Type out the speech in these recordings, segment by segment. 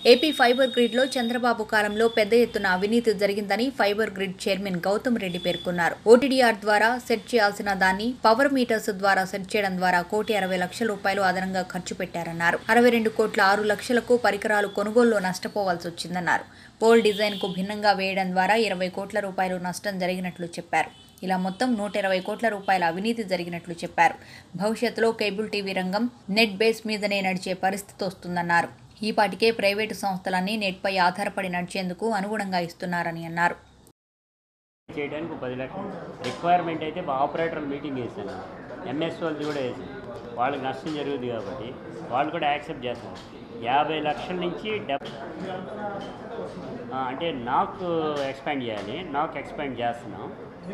AP fibre గ్రిడ్లో Chandrababu కాలంలో పెద్ద ఎత్తున అవినీతి జరిగిందని fibre grid chairman Gautam Reddy పేర్కొన్నారు ఓటీడీఆర్ ద్వారా సెట్ చేయాల్సిన దాన్ని పవర్ మీటర్స్ ద్వారా సెట్ చేయడం ద్వారా కోటి అరవై లక్షల రూపాయలు అదనంగా ఖర్చు పెట్టారన్నారు అరవై రెండు కోట్ల ఆరు లక్షలకు పరికరాలు కొనుగోలులో నష్టపోవాల్సి వచ్చిందన్నారు పోల్ డిజైన్ కు భిన్నంగా వేయడం ద్వారా ఇరవై కోట్ల రూపాయలు నష్టం జరిగినట్లు చెప్పారు ఇలా మొత్తం నూట ఇరవై కోట్ల రూపాయల అవినీతి జరిగినట్లు చెప్పారు భవిష్యత్తులో కేబుల్ టీవీ రంగం నెట్ బేస్ మీదనే నడిచే పరిస్థితి వస్తుందన్నారు ఈ పాటికే ప్రైవేటు సంస్థలన్నీ నెట్పై ఆధారపడి నడిచేందుకు అనుగుణంగా ఇస్తున్నారని అన్నారు చేయడానికి ఒక పది లక్షలు రిక్వైర్మెంట్ అయితే ఆపరేటర్ మీటింగ్ వేసాను ఎంఎస్ వాళ్ళది కూడా వేసాను వాళ్ళకి నష్టం జరుగుతుంది కాబట్టి వాళ్ళు కూడా యాక్సెప్ట్ చేస్తారు యాభై లక్షల నుంచి డెబ్ ఆ, అంటే నాకు ఎక్స్పాండ్ చేయాలి నాకు ఎక్స్పాండ్ చేస్తున్నాం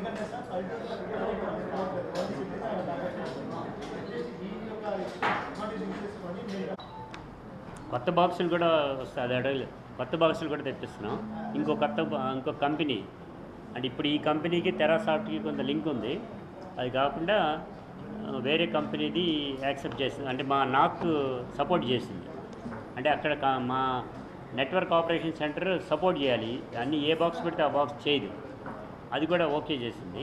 కొత్త బాక్సులు కూడా వస్తాయి అది అడగలేదు కొత్త బాక్సులు కూడా తెప్పిస్తున్నాం ఇంకో కొత్త బా- ఇంకో కంపెనీ అంటే ఇప్పుడు ఈ కంపెనీకి తెరాసాఫ్ట్కి కొంత లింక్ ఉంది అది కాకుండా ఆ, వేరే కంపెనీది యాక్సెప్ట్ చేసింది అంటే మా నాకు సపోర్ట్ చేసింది అంటే అక్కడ కా- మా నెట్వర్క్ ఆపరేషన్ సెంటర్ సపోర్ట్ చేయాలి అన్ని ఏ బాక్స్ పెడితే ఆ బాక్స్ చేయదు అది కూడా ఓకే చేసింది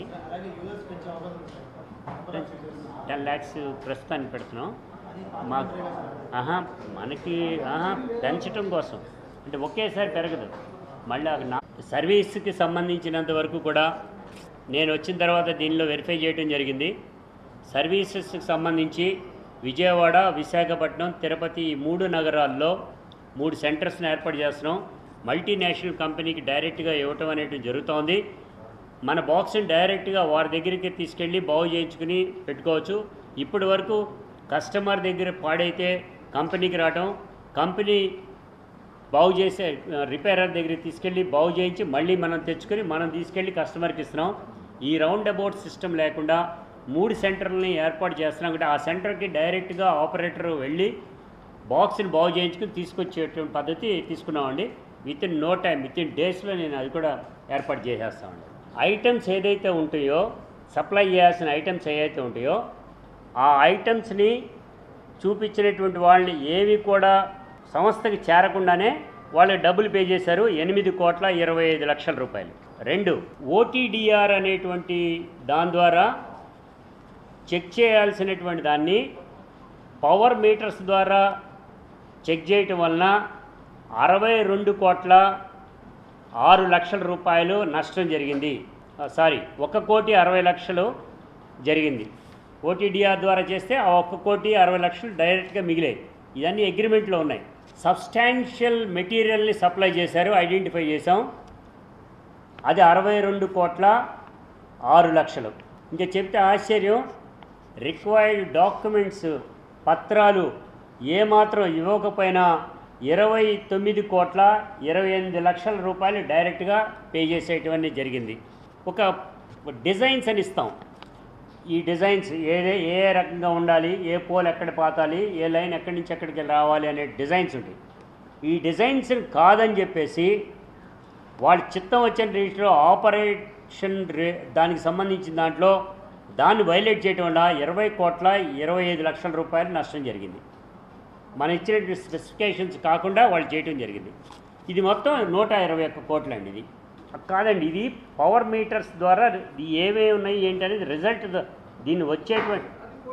టెన్ ల్యాక్స్ ప్రస్తుతానికి పెడుతున్నాం మాకు ఆహా మనకి ఆహా పెంచటం కోసం అంటే ఒకేసారి పెరగదు మళ్ళీ అది నా సర్వీస్కి సంబంధించినంత వరకు కూడా నేను వచ్చిన తర్వాత దీనిలో వెరిఫై చేయడం జరిగింది సర్వీసెస్కి సంబంధించి విజయవాడ విశాఖపట్నం తిరుపతి ఈ మూడు నగరాల్లో మూడు సెంటర్స్ని ఏర్పాటు చేస్తున్నాం మల్టీనేషనల్ కంపెనీకి డైరెక్ట్గా ఇవ్వటం అనేది జరుగుతోంది మన బాక్స్ని డైరెక్ట్గా వారి దగ్గరికి తీసుకెళ్ళి బాగు చేయించుకుని పెట్టుకోవచ్చు ఇప్పటి వరకు కస్టమర్ దగ్గర పాడైతే కంపెనీకి రావటం కంపెనీ బాగు చేసే రిపేరర్ దగ్గరికి తీసుకెళ్ళి బాగు చేయించి మళ్ళీ మనం తెచ్చుకొని మనం తీసుకెళ్ళి కస్టమర్కి ఇస్తున్నాం ఈ రౌండ్ అబౌట్ సిస్టమ్ లేకుండా మూడు సెంటర్లని ఏర్పాటు చేస్తున్నాం అంటే ఆ సెంటర్కి డైరెక్ట్గా ఆపరేటర్ వెళ్ళి బాక్స్ని బాగు చేయించుకుని తీసుకొచ్చేటువంటి పద్ధతి తీసుకున్నామండి within no time within డేస్లో నేను అది కూడా ఏర్పాటు చేసేస్తామండి ఐటమ్స్ ఏదైతే ఉంటాయో సప్లై చేయాల్సిన ఐటమ్స్ ఏవైతే ఉంటాయో ఆ ఐటమ్స్ని చూపించినటువంటి వాళ్ళని ఏవి కూడా సంస్థకి చేరకుండానే వాళ్ళు డబ్బులు పే చేశారు ఎనిమిది కోట్ల ఇరవై ఐదు లక్షల రూపాయలు రెండు ఓటీడీఆర్ అనేటువంటి దాని ద్వారా చెక్ చేయాల్సినటువంటి దాన్ని పవర్ మీటర్స్ ద్వారా చెక్ చేయటం వలన అరవై రెండు కోట్ల ఆరు లక్షల రూపాయలు నష్టం జరిగింది ఆ, సారీ ఒక కోటి అరవై లక్షలు జరిగింది ఓటీడీఆర్ ద్వారా చేస్తే ఆ ఒక్క కోటి అరవై లక్షలు డైరెక్ట్గా మిగిలాయి ఇవన్నీ అగ్రిమెంట్లో ఉన్నాయి సబ్స్టాన్షియల్ మెటీరియల్ని సప్లై చేశారు ఐడెంటిఫై చేసాం అది అరవై రెండు కోట్ల ఆరు లక్షలు ఇంకా చెప్తే ఆశ్చర్యం రిక్వైర్డ్ డాక్యుమెంట్స్ పత్రాలు ఏమాత్రం ఇవ్వకపోయినా ఇరవై తొమ్మిది కోట్ల ఇరవై ఎనిమిది లక్షల రూపాయలు డైరెక్ట్గా పే చేసేటువంటి జరిగింది ఒక డిజైన్స్ అని ఇస్తాం ఈ డిజైన్స్ ఏదే ఏ రకంగా ఉండాలి ఏ పోల్ ఎక్కడ పాతాలి ఏ లైన్ ఎక్కడి నుంచి ఎక్కడికి రావాలి అనే డిజైన్స్ ఉంటాయి ఈ డిజైన్స్ కాదని చెప్పేసి వాళ్ళ చిత్తం వచ్చిన రిజిస్టర్ ఆపరేషన్ రే దానికి సంబంధించిన దాంట్లో దాన్ని వైలేట్ చేయడం వల్ల ఇరవై కోట్ల ఇరవై ఐదు లక్షల రూపాయలు నష్టం జరిగింది మన ఇచ్చిన స్పెసిఫికేషన్స్ కాకుండా వాళ్ళు చేయటం జరిగింది ఇది మొత్తం నూట ఇరవై ఒక్క కోట్లు అండి ఇది కాదండి ఇది పవర్ మీటర్స్ ద్వారా ఇది ఏమేమి ఉన్నాయి ఏంటి అనేది రిజల్ట్ దీన్ని వచ్చేటువంటి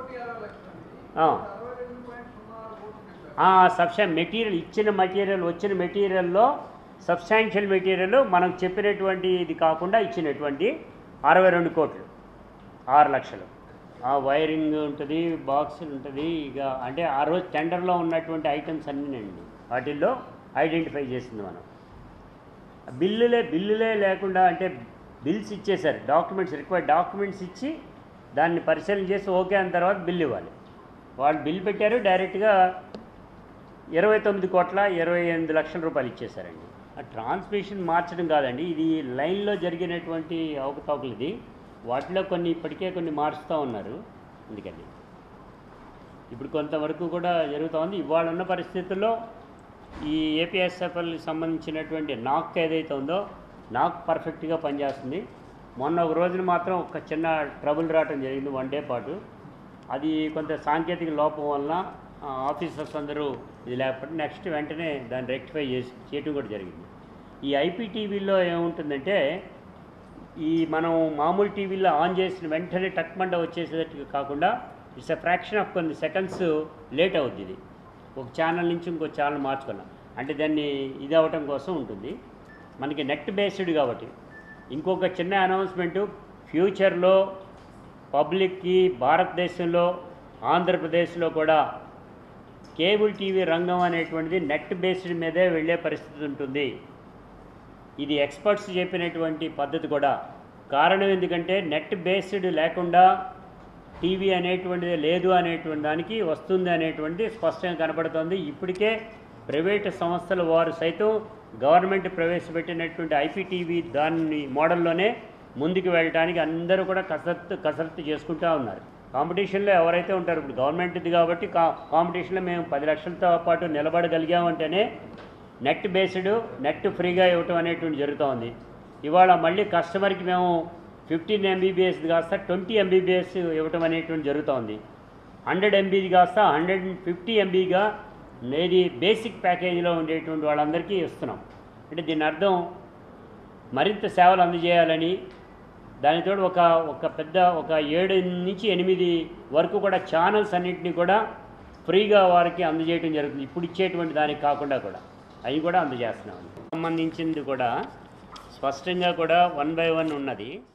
సబ్స్టా మెటీరియల్ ఇచ్చిన మెటీరియల్ వచ్చిన మెటీరియల్లో సబ్స్టాన్షియల్ మెటీరియల్ మనం చెప్పినటువంటి ఇది కాకుండా ఇచ్చినటువంటి అరవై రెండు కోట్లు ఆరు లక్షలు ఆ వైరింగ్ ఉంటుంది బాక్స్ ఉంటుంది ఇక అంటే ఆ రోజు టెండర్లో ఉన్నటువంటి ఐటమ్స్ అన్నీనండి వాటిల్లో ఐడెంటిఫై చేసింది మనం బిల్లులే బిల్లులే లేకుండా అంటే బిల్స్ ఇచ్చేశారు డాక్యుమెంట్స్ రిక్వైర్డ్ డాక్యుమెంట్స్ ఇచ్చి దాన్ని పరిశీలన చేసి ఓకే అన్న తర్వాత బిల్ ఇవ్వాలి వాళ్ళు బిల్ పెట్టారు డైరెక్ట్గా ఇరవై తొమ్మిది కోట్ల ఇరవై ఎనిమిది లక్షల రూపాయలు ఇచ్చేశారండి ఆ ట్రాన్స్మిషన్ మార్చడం కాదండి ఇది లైన్లో జరిగినటువంటి అవకతవకలు ఇది వాటిలో కొన్ని ఇప్పటికే కొన్ని మారుస్తూ ఉన్నారు అందుకని ఇప్పుడు కొంతవరకు కూడా జరుగుతూ ఉంది ఇవాళ ఉన్న పరిస్థితుల్లో ఈ ఏపీఎస్ఎఫ్ఎల్ సంబంధించినటువంటి నాక్ ఏదైతే ఉందో నాక్ పర్ఫెక్ట్గా పనిచేస్తుంది మొన్న ఒక రోజున మాత్రం ఒక చిన్న ట్రబుల్ రావటం జరిగింది వన్ డే పాటు అది కొంత సాంకేతిక లోపం వలన ఆ, ఆఫీసర్స్ అందరూ ఇది లేకపోతే నెక్స్ట్ వెంటనే దాన్ని రెక్టిఫై చేసి చేయటం కూడా జరిగింది ఈ ఐపీటీవీలో ఏముంటుందంటే ఈ మనం మామూలు టీవీలో ఆన్ చేసిన వెంటనే టక్మండ వచ్చేసేటట్టుగా కాకుండా ఇట్స్ ఎ ఫ్రాక్షన్ ఆఫ్ కొన్ని సెకండ్స్ లేట్ అవుద్ది ఇది ఒక ఛానల్ నుంచి ఇంకో ఛానల్ మార్చుకున్నాం అంటే దాన్ని ఇది అవ్వటం కోసం ఉంటుంది మనకి నెట్ బేస్డ్ కాబట్టి ఇంకొక చిన్న అనౌన్స్మెంటు ఫ్యూచర్లో పబ్లిక్కి భారతదేశంలో ఆంధ్రప్రదేశ్లో కూడా కేబుల్ టీవీ రంగం అనేటువంటిది నెట్ బేస్డ్ మీదే వెళ్ళే పరిస్థితి ఉంటుంది ఇది ఎక్స్పర్ట్స్ చెప్పినటువంటి పద్ధతి కూడా కారణం ఎందుకంటే నెట్ బేస్డ్ లేకుండా టీవీ అనేటువంటిది లేదు అనేటువంటి దానికి వస్తుంది అనేటువంటిది స్పష్టంగా కనపడుతోంది ఇప్పటికే ప్రైవేటు సంస్థల వారు సైతం గవర్నమెంట్ ప్రవేశపెట్టినటువంటి ఐపీటీవీ దాని మోడల్లోనే ముందుకు వెళ్ళడానికి అందరూ కూడా కసరత్తు కసరత్తు చేసుకుంటూ ఉన్నారు కాంపిటీషన్లో ఎవరైతే ఉంటారు ఇప్పుడు గవర్నమెంట్ది కాబట్టి కా కాంపిటీషన్లో మేము పది లక్షలతో పాటు నిలబడగలిగామంటేనే నెట్ బేస్డ్ నెట్ ఫ్రీగా ఇవ్వటం అనేటువంటి జరుగుతోంది ఇవాళ మళ్ళీ కస్టమర్కి మేము ఫిఫ్టీన్ ఎంబీబీఎస్ కాస్త ట్వంటీ ఎంబీబీఎస్ ఇవ్వటం అనేటువంటి జరుగుతోంది హండ్రెడ్ ఎంబీది కాస్త హండ్రెడ్ ఫిఫ్టీ ఎంబీగా నేది బేసిక్ ప్యాకేజీలో ఉండేటువంటి వాళ్ళందరికీ ఇస్తున్నాం అంటే దీని అర్థం మరింత సేవలు అందజేయాలని దానితో ఒక ఒక పెద్ద ఒక ఏడు నుంచి ఎనిమిది వరకు కూడా ఛానల్స్ అన్నింటినీ కూడా ఫ్రీగా వారికి అందజేయడం జరుగుతుంది ఇప్పుడు ఇచ్చేటువంటి దానికి కాకుండా కూడా అవి కూడా అందజేస్తున్నాం సంబంధించింది కూడా స్పష్టంగా కూడా వన్ బై వన్ ఉన్నది